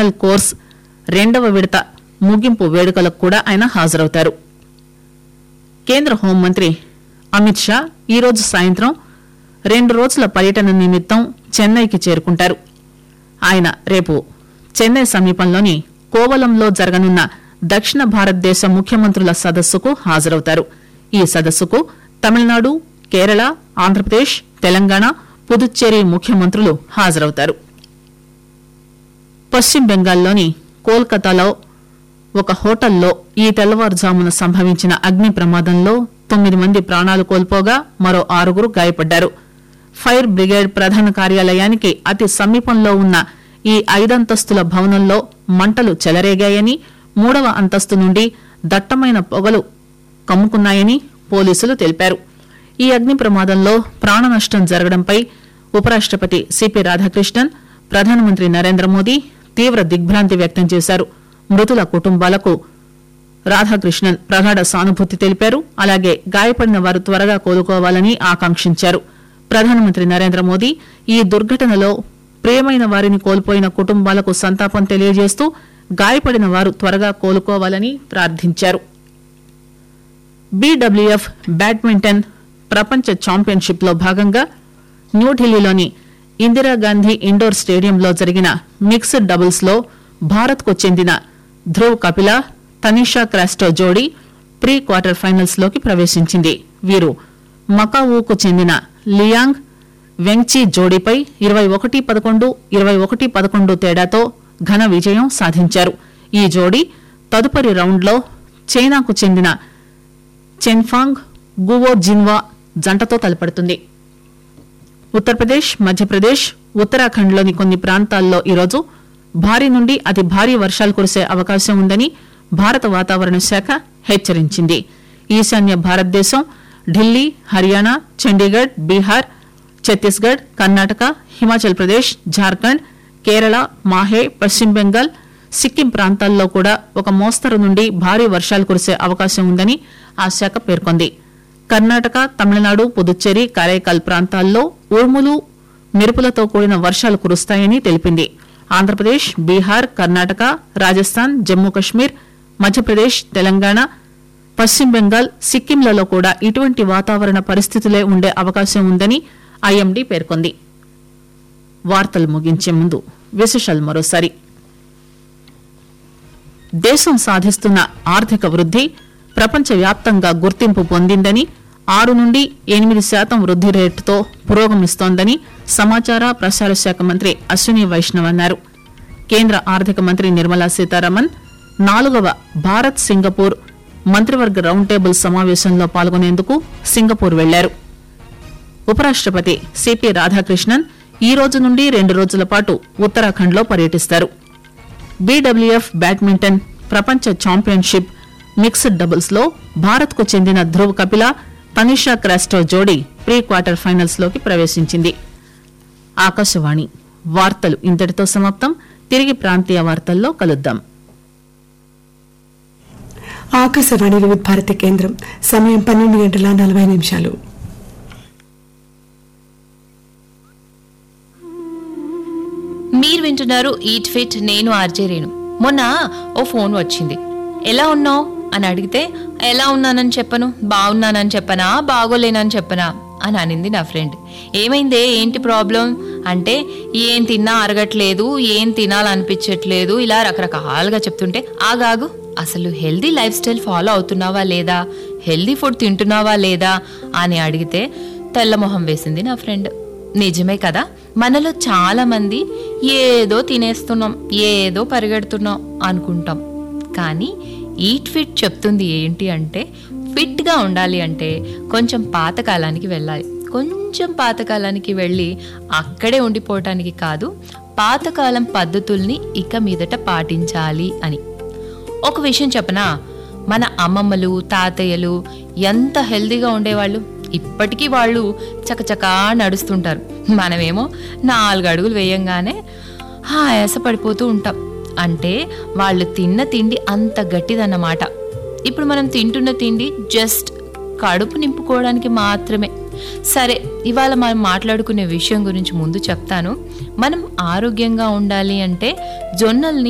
professional course రెండవ విడత ముగింపు వేడుకలకు కూడా ఆయన హాజరవుతారు కేంద్ర హోంమంత్రి అమిత్ షా ఈరోజు సాయంత్రం రెండు రోజుల పర్యటన నిమిత్తం చెన్నైకి చేరుకుంటారు ఆయన రేపు చెన్నై సమీపంలోని కోవలంలో జరగనున్న దక్షిణ భారతదేశ ముఖ్యమంత్రుల సదస్సుకు హాజరవుతారు ఈ సదస్సుకు తమిళనాడు కేరళ ఆంధ్రప్రదేశ్ తెలంగాణ పుదుచ్చేరి ముఖ్యమంత్రులు హాజరవుతారు పశ్చిమ బెంగాల్లోని కోల్కతాలో ఒక హోటల్లో ఈ తెల్లవారుజామున సంభవించిన అగ్ని ప్రమాదంలో తొమ్మిది మంది ప్రాణాలు కోల్పోగా మరో ఆరుగురు గాయపడ్డారు ఫైర్ బ్రిగేడ్ ప్రధాన కార్యాలయానికి అతి సమీపంలో ఉన్న ఈ ఐదంతస్తుల భవనంలో మంటలు చెలరేగాయని మూడవ అంతస్తు నుండి దట్టమైన పొగలు కమ్ముకున్నాయని పోలీసులు తెలిపారు ఈ అగ్ని ప్రమాదంలో ప్రాణ నష్టం జరగడంపై ఉపరాష్టపతి సిపి రాధాకృష్ణన్ ప్రధానమంత్రి నరేంద్ర మోదీ తీవ్ర దిగ్భ్రాంతి వ్యక్తం చేశారు మృతుల కుటుంబాలకు రాధాకృష్ణన్ ప్రగాఢ సానుభూతి తెలిపారు అలాగే గాయపడిన వారు త్వరగా కోలుకోవాలని ఆకాంక్షించారు ప్రధానమంత్రి నరేంద్ర మోదీ ఈ దుర్ఘటనలో ప్రియమైన వారిని కోల్పోయిన కుటుంబాలకు సంతాపం తెలియజేస్తూ గాయపడిన వారు త్వరగా కోలుకోవాలని ప్రార్థించారు బీడబ్ల్యూఎఫ్ బ్యాడ్మింటన్ ప్రపంచ ఛాంపియన్షిప్ లో భాగంగా న్యూఢిల్లీలోని ఇందిరాగాంధీ ఇండోర్ స్టేడియంలో జరిగిన మిక్స్డ్ డబుల్స్ లో భారత్ కు చెందిన ధ్రువ్ కపిల తనిషా క్రాస్టో జోడీ ప్రీ క్వార్టర్ ఫైనల్స్ లోకి ప్రవేశించింది వీరు మకావూకు చెందిన లియాంగ్ వెంగ్చీ జోడీపై ఇరవై ఒకటి పదకొండు ఇరవై ఒకటి పదకొండు తేడాతో ఘన విజయం సాధించారు ఈ జోడీ తదుపరి రౌండ్లో చైనాకు చెందిన చెన్ఫాంగ్ గువో జిన్వా జంటతో తలపడుతుంది ఉత్తరప్రదేశ్ మధ్యప్రదేశ్ ఉత్తరాఖండ్లోని కొన్ని ప్రాంతాల్లో ఈరోజు భారీ నుండి అతి భారీ వర్షాలు కురిసే అవకాశం ఉందని భారత వాతావరణ శాఖ హెచ్చరించింది ఈశాన్య భారతదేశం ఢిల్లీ హర్యానా చండీగఢ్ బీహార్ ఛత్తీస్గఢ్ కర్ణాటక హిమాచల్ ప్రదేశ్ జార్ఖండ్ కేరళ మాహే పశ్చిమ బెంగాల్ సిక్కిం ప్రాంతాల్లో కూడా ఒక మోస్తరు నుండి భారీ వర్షాలు కురిసే అవకాశం ఉందని ఆ శాఖ పేర్కొంది కర్ణాటక తమిళనాడు పుదుచ్చేరి కారైకాల్ ప్రాంతాల్లో ఉరుములు మెరుపులతో కూడిన వర్షాలు కురుస్తాయని తెలిపింది ఆంధ్రప్రదేశ్ బీహార్ కర్ణాటక రాజస్థాన్ జమ్మూ కశ్మీర్ మధ్యప్రదేశ్ తెలంగాణ పశ్చిమ బెంగాల్ సిక్కింలలో కూడా ఇటువంటి వాతావరణ పరిస్థితులే ఉండే అవకాశం ఉందని ఐఎండీ పేర్కొంది వార్తలు ముగించే ముందు విశేషాలు మరోసారి దేశం సాధిస్తున్న ఆర్థిక వృద్ది ప్రపంచవ్యాప్తంగా గుర్తింపు పొందిందని ఆరు నుండి ఎనిమిది శాతం వృద్ది రేటుతో పురోగమిస్తోందని సమాచార ప్రసార శాఖ మంత్రి అశ్విని వైష్ణవ్ అన్నారు కేంద్ర ఆర్థిక మంత్రి నిర్మలా సీతారామన్ నాలుగవ భారత్ సింగపూర్ మంత్రివర్గ రౌండ్ టేబుల్ సమావేశంలో పాల్గొనేందుకు సింగపూర్ వెళ్లారు ఉపరాష్టపతి సిపి రాధాకృష్ణన్ ఈ రోజు నుండి రెండు రోజుల పాటు ఉత్తరాఖండ్లో పర్యటిస్తారు బీడబ్ల్యూఎఫ్ బ్యాడ్మింటన్ ప్రపంచ ఛాంపియన్షిప్ మిక్స్డ్ డబుల్స్ లో భారత్ కు చెందిన ధ్రువ్ కపిల తనిషా క్రాస్టో జోడీ ప్రీ క్వార్టర్ ఫైనల్స్ లోకి ప్రవేశించింది ఆకాశవాణి వార్తలు ఇంతటితో సమాప్తం తిరిగి ప్రాంతీయ వార్తల్లో కలుద్దాం ఆకాశవాణి వివిధ భారతి కేంద్రం సమయం పన్నెండు గంటల నలభై నిమిషాలు మీరు వింటున్నారు ఈట్ ఫిట్ నేను ఆర్జే రేణు మొన్న ఓ ఫోన్ వచ్చింది ఎలా ఉన్నావు అని అడిగితే ఎలా ఉన్నానని చెప్పను బాగున్నానని చెప్పనా బాగోలేనని చెప్పనా అని అనింది నా ఫ్రెండ్ ఏమైందే ఏంటి ప్రాబ్లం అంటే ఏం తిన్నా అరగట్లేదు ఏం తినాలనిపించట్లేదు ఇలా రకరకాలుగా చెప్తుంటే ఆగాగు అసలు హెల్దీ లైఫ్ స్టైల్ ఫాలో అవుతున్నావా లేదా హెల్దీ ఫుడ్ తింటున్నావా లేదా అని అడిగితే తెల్లమొహం వేసింది నా ఫ్రెండ్ నిజమే కదా మనలో చాలా మంది ఏదో తినేస్తున్నాం ఏదో పరిగెడుతున్నాం అనుకుంటాం కానీ ఈట్ ఫిట్ చెప్తుంది ఏంటి అంటే ఫిట్గా ఉండాలి అంటే కొంచెం పాతకాలానికి వెళ్ళాలి కొంచెం పాతకాలానికి వెళ్ళి అక్కడే ఉండిపోవటానికి కాదు పాతకాలం పద్ధతుల్ని ఇక మీదట పాటించాలి అని ఒక విషయం చెప్పనా మన అమ్మమ్మలు తాతయ్యలు ఎంత హెల్దీగా ఉండేవాళ్ళు ఇప్పటికీ వాళ్ళు చకచకా నడుస్తుంటారు మనమేమో నాలుగు అడుగులు వేయంగానే ఆయాస పడిపోతూ ఉంటాం అంటే వాళ్ళు తిన్న తిండి అంత గట్టిదన్నమాట ఇప్పుడు మనం తింటున్న తిండి జస్ట్ కడుపు నింపుకోవడానికి మాత్రమే సరే ఇవాళ మనం మాట్లాడుకునే విషయం గురించి ముందు చెప్తాను మనం ఆరోగ్యంగా ఉండాలి అంటే జొన్నల్ని